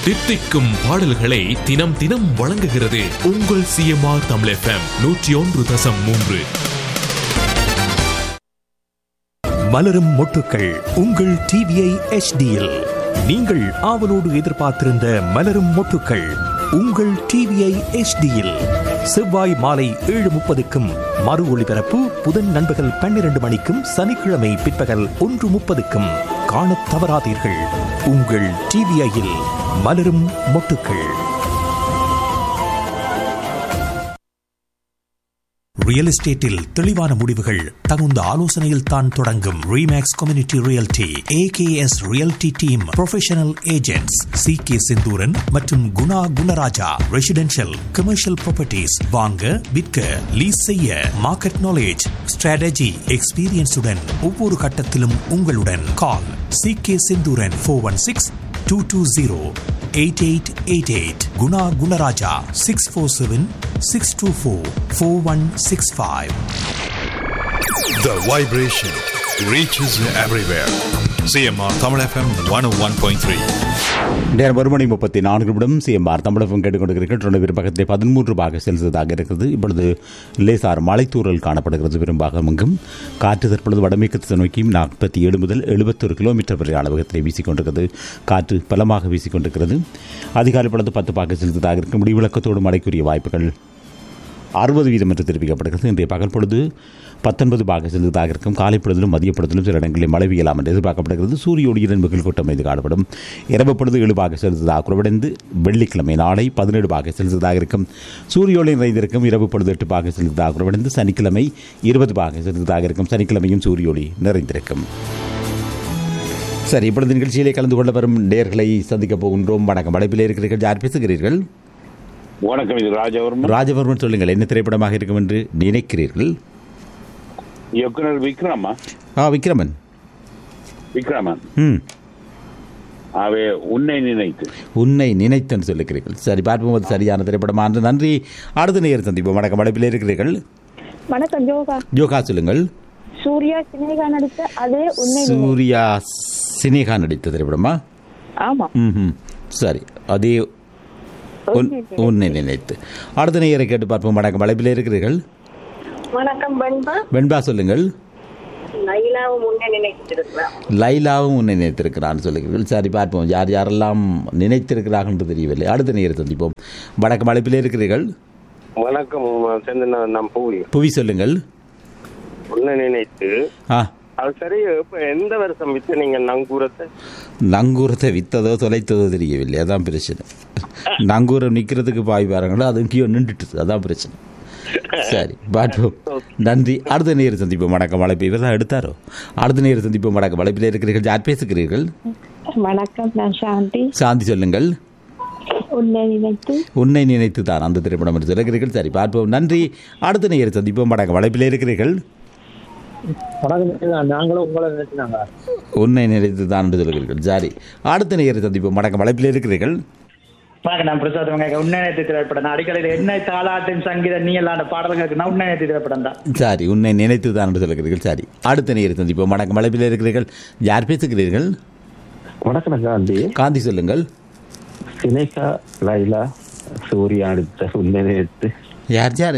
தித்திக்கும் பாடல்களை தினம் தினம் வழங்குகிறது உங்கள் சிஎம்ஆர் தமிழ் எஃப்எம் நூற்றி ஒன்று தசம் மூன்று மலரும் மொட்டுக்கள் உங்கள் டிவிஐ எச்டியில் நீங்கள் ஆவலோடு எதிர்பார்த்திருந்த மலரும் மொட்டுக்கள் உங்கள் டிவிஐ எச்டியில் செவ்வாய் மாலை ஏழு முப்பதுக்கும் மறு ஒளிபரப்பு புதன் நண்பகல் பன்னிரண்டு மணிக்கும் சனிக்கிழமை பிற்பகல் ஒன்று முப்பதுக்கும் காணத் தவறாதீர்கள் உங்கள் டிவிஐயில் மலரும் மொட்டுக்கள் ரியல் எஸ்டேட்டில் தெளிவான முடிவுகள் தகுந்த ஆலோசனையில் தான் தொடங்கும் Remax community realty AKS realty team professional agents C K Senthuran மற்றும் Guna Gunaraja residential commercial properties வாங்க விற்க லீஸ் செய்ய மார்க்கெட் நாலேஜ் ஸ்ட்ராட்டஜி எக்ஸ்பீரியன்ஸுடன் ஒவ்வொரு கட்டத்திலும் உங்களுடன் call C K Senthuran four one six two two zero eight eight eight eight Guna Gunaraja six four seven six two four four one six five The vibration reaches everywhere. CMR Tamil FM 101.3. நேரம் ஒரு மணி முப்பத்தி நான்கு நிமிடம் CMR தமிழகம் கேட்டுக்கொண்டிருக்கிறீர்கள் தொண்ணூறு பெரும்பகத்திலே பதிமூன்று பாக செல்சியஸாக இருக்கிறது இப்பொழுது லேசார் மலைத்தூரல் காணப்படுகிறது பெரும்பாகம் எங்கும் காற்று தற்பொழுது வடமேற்கு திசை நோக்கியும் நாற்பத்தி ஏழு முதல் எழுபத்தொரு கிலோமீட்டர் வரை அளவகத்திலே வீசிக்கொண்டிருக்கிறது காற்று பலமாக வீசிக்கொண்டிருக்கிறது அதிகாலை பொழுது பத்து பாக செல்சியஸாக இருக்கும் முடிவிலக்கத்தோடு மழைக்குரிய வாய்ப்புகள் அறுபது வீதம் என்று தெரிவிக்கப்படுகிறது இன்றைய பகல் பொழுது பத்தொன்பது பாக செல்வதாக இருக்கும் காலை பொழுதிலும் மதிய பொழுதிலும் சில இடங்களில் மழை பெய்யலாம் என்று எதிர்பார்க்கப்படுகிறது சூரிய ஒளியுடன் மிகுல் கூட்டம் மீது காணப்படும் இரவு பொழுது ஏழு பாக செலுத்ததாக குறைவடைந்து வெள்ளிக்கிழமை நாளை பதினேழு பாக செலுத்ததாக இருக்கும் சூரிய ஒளி நிறைந்திருக்கும் இரவு பொழுது எட்டு பாக செலுத்ததாக குறைவடைந்து சனிக்கிழமை இருபது பாக செலுத்ததாக இருக்கும் சனிக்கிழமையும் சூரிய ஒளி நிறைந்திருக்கும் சரி இப்பொழுது நிகழ்ச்சியிலே கலந்து கொள்ள வரும் நேர்களை சந்திக்கப் போகின்றோம் வணக்கம் அழைப்பில் இருக்கிறீர்கள் யார் பேசுகிறீர்கள் வணக்கம் இது ராஜவர்மன் ராஜவர்மன் சொல்லுங்கள் என்ன திரைப்படமாக இருக்கும் என்று நினைக்கிறீர்கள் இயக்குனர் விக்ரமா ஆ விக்ரமன் விக்ரமன் ம் அவை உன்னை நினைத்து உன்னை நினைத்தன்னு சொல்லுகிறீர்கள் சரி பார்ப்போம் அது சரியான திரைப்படமா என்று நன்றி அடுத்த நேரம் சந்திப்போம் வணக்கம் அழைப்பில் இருக்கிறீர்கள் வணக்கம் ஜோகா யோகா சொல்லுங்கள் சூர்யா சினேகா நடித்த அதே உண்மை நினை. சூர்யா சினேகா நடித்த திரைப்படமா ஆமா ம் சரி அதே உன்- உன்னை நினைத்து அடுத்த நேயரை கேட்டு பார்ப்போம் வணக்கம் அழைப்பில் இருக்கிறீர்கள் வணக்கம் பண்பா வெண்பா சொல்லுங்கள் லைலாவும் முன்னே நினைச்சிருக்கலாம் லைலாவும் உன்னை நினைத்திருக்கிறான்னு சொல்லுகிறீர்கள் சரி பார்ப்போம் யார் யாரெல்லாம் நினைத்திருக்கிறார்கள் என்று தெரியவில்லை அடுத்த நேரம் சந்திப்போம் வணக்கம் அழைப்பில் இருக்கிறீர்கள் வணக்கம் சேர்ந்து நான் பூவி புவி சொல்லுங்கள் உன்னை நினைத்து ஆ அது சரி இப்ப எந்த வருஷம் வித்து நீங்க நங்கூரத்தை நங்கூரத்தை வித்ததோ தொலைத்ததோ தெரியவில்லை அதான் பிரச்சனை நங்கூரம் நிற்கிறதுக்கு பாய் பாருங்களோ அது இங்கேயோ நின்றுட்டு அதான் பிரச்சனை சரி பார்ப்போம் நன்றி அடுத்த நேரம் சந்திப்போம் வணக்கம் அழைப்பு இவர் தான் எடுத்தாரோ அடுத்த நேரம் சந்திப்போம் வணக்கம் அழைப்பில் இருக்கிறீர்கள் யார் பேசுகிறீர்கள் வணக்கம் நான் சாந்தி சாந்தி சொல்லுங்கள் உன்னை நினைத்து உன்னை நினைத்து தான் அந்த திரைப்படம் என்று சொல்லுகிறீர்கள் சரி பார்ப்போம் நன்றி அடுத்த நேரம் சந்திப்போம் வணக்கம் அழைப்பில் இருக்கிறீர்கள் நாங்களும் உங்களை நினைச்சுனாங்க உன்னை நினைத்து தான் என்று சொல்லுகிறீர்கள் சரி அடுத்த நேரம் சந்திப்போம் வணக்கம் அழைப்பில் இருக்கிறீர்கள் வணக்கம் நான் பிரசாத் வங்க உன்னயத்து திரைப்படம் நான் அடிக்கடி என்ன தாளாட்டும் சங்கீதம் நீ எல்லாம் அந்த பாடல்களுக்கு நான் உன்னயத்து திரைப்படம் தான் சரி உன்னை நினைத்து தான் என்று சொல்லுகிறீர்கள் சரி அடுத்த நேரம் சந்திப்போம் வணக்கம் அழைப்பில் இருக்கிறீர்கள் யார் பேசுகிறீர்கள் வணக்கம் காந்தி காந்தி சொல்லுங்கள் சினேகா லைலா சூர்யா அடுத்த உன்னேத்து யார் யார்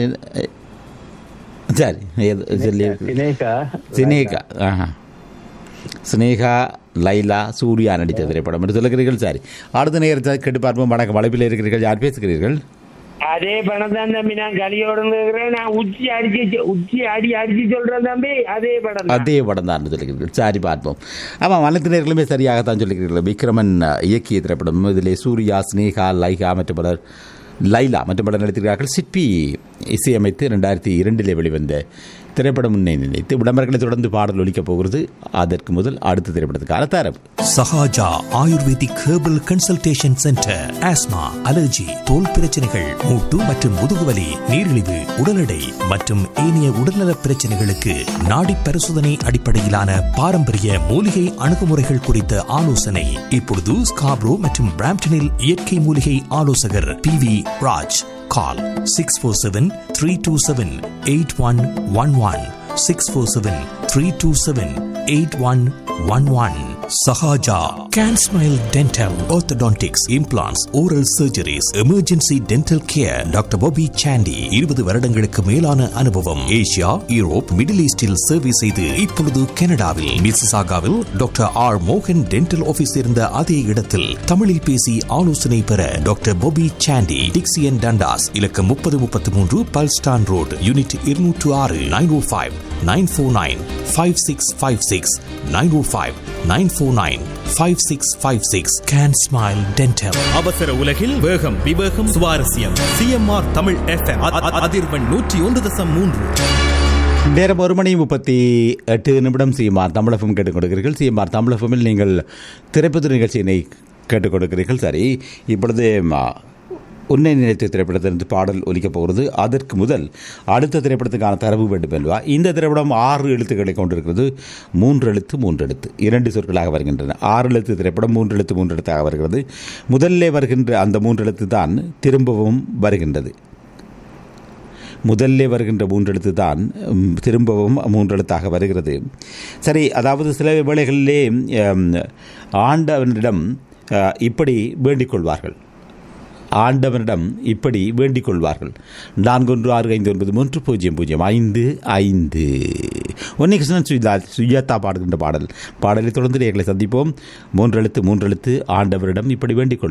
சரி ஏதோ சொல்லி சினேகா சினேகா ஆஹா சினேகா லைலா சூர்யா நடித்த திரைப்படம் என்று சொல்லுகிறீர்கள் சரி அடுத்த நேரத்தை கேட்டு பார்ப்போம் வணக்கம் அழைப்பில் இருக்கிறீர்கள் யார் பேசுகிறீர்கள் அதே படம் தான் தம்பி நான் கலியோட இருக்கிறேன் நான் உச்சி அடிச்சு உச்சி அடி அடிச்சு சொல்றேன் தம்பி அதே படம் தான் அதே படம் தான் சொல்லுகிறீர்கள் சரி பார்ப்போம் ஆமாம் அனைத்து நேர்களுமே சரியாகத்தான் சொல்லுகிறீர்கள் விக்ரமன் அஹ், இயக்கிய திரைப்படம் இதிலே சூர்யா ஸ்னேகா லைகா மற்றும் பலர் லைலா மற்றும் பலர் நடித்திருக்கிறார்கள் சிற்பி இசையமைத்து ரெண்டாயிரத்தி இரண்டிலே வெளிவந்த திரைப்படம் முன்னே நினைத்து விளம்பரங்களை தொடர்ந்து பாடல் ஒலிக்கப் போகிறது அதற்கு முதல் அடுத்த திரைப்படத்துக்கான தரவு Sahaja ayurvedic herbal consultation centre asthma allergy தோல் பிரச்சனைகள் மூட்டு மற்றும் முதுகுவலி நீரிழிவு உடல் எடை மற்றும் ஏனைய உடல்நலப் பிரச்சனைகளுக்கு நாடி பரிசோதனை அடிப்படையிலான பாரம்பரிய மூலிகை அணுகுமுறைகள் குறித்த ஆலோசனை இப்பொழுது ஸ்காப்ரோ மற்றும் பிராம்டனில் இயற்கை மூலிகை ஆலோசகர் P V Raj call six four seven three two seven eight one one one six four seven three two seven eight one one one Sahaja can smile dental orthodontics implants oral surgeries emergency dental care doctor Bobby Sandy இருபது வருடங்களுக்கு மேலான அனுபவம் Asia Europe middle ஈஸ்டில் சேவை செய்து இப்பொழுது கனடாவில் மிசிசாகாவில் டாக்டர் ஆர் மோகன் டென்டல் ஆபீஸ் இருந்த அதே இடத்தில் தமிழில் பேசி ஆலோசனை பெற doctor Bobby Sandy Dixie and Dundas இலக்கம் முப்பது முப்பத்தி மூன்று பல்ஸ்டான் ரோடு யூனிட் இருநூற்று ஆறு nine O five nine four nine five six five six nine O five nine four nine five six five six can smile dental அவசர உலகில் வேகம் விவேகம் சுவாரஸ்யம் சிஎம்ஆர் தமிழ் எஃப்எம் அதிர்வெண் நூற்றி ஒன்று தசம் மூன்று நேரம் ஒரு மணி முப்பத்தி எட்டு நிமிடம் சிஎம்ஆர் தமிழகம் கேட்டுக் கொடுக்கிறீர்கள் சிஎம்ஆர் தமிழகமில் நீங்கள் திரைப்பட நிகழ்ச்சியினை கேட்டுக் கொடுக்கிறீர்கள் சரி இப்பொழுது ம, உன்னை நினைத்த திரைப்படத்திலிருந்து பாடல் ஒலிக்கப் போகிறது அதற்கு முதல் அடுத்த திரைப்படத்துக்கான தரவு வேண்டும் அல்லவா இந்த திரைப்படம் ஆறு எழுத்துக்களை கொண்டிருக்கிறது மூன்று எழுத்து மூன்று எழுத்து இரண்டு சொற்களாக வருகின்றன ஆறு எழுத்து திரைப்படம் மூன்று எழுத்து மூன்று எழுத்தாக வருகிறது முதல்ல வருகின்ற அந்த மூன்று எழுத்து தான் திரும்பவும் வருகின்றது முதல்ல வருகின்ற மூன்றெழுத்து தான் ம், திரும்பவும் மூன்றெழுத்தாக வருகிறது சரி அதாவது சில வேளைகளிலே ம், ஆண்டவனிடம் அ, இப்படி வேண்டிக் கொள்வார்கள் ஆண்டவனிடம் இப்படி வேண்டிக் கொள்வார்கள் நான்கு ஒன்று ஆறு ஐந்து ஒன்பது மூன்று பூஜ்ஜியம் பூஜ்ஜியம் ஐந்து ஐந்து உன்னிகிருஷ்ணன் சுஜா சுஜாதா பாடுகின்ற பாடல் பாடலை தொடர்ந்து எங்களை சந்திப்போம் மூன்றெழுத்து மூன்றெழுத்து ஆண்டவரிடம் இப்படி வேண்டிக் கொள்வார்கள்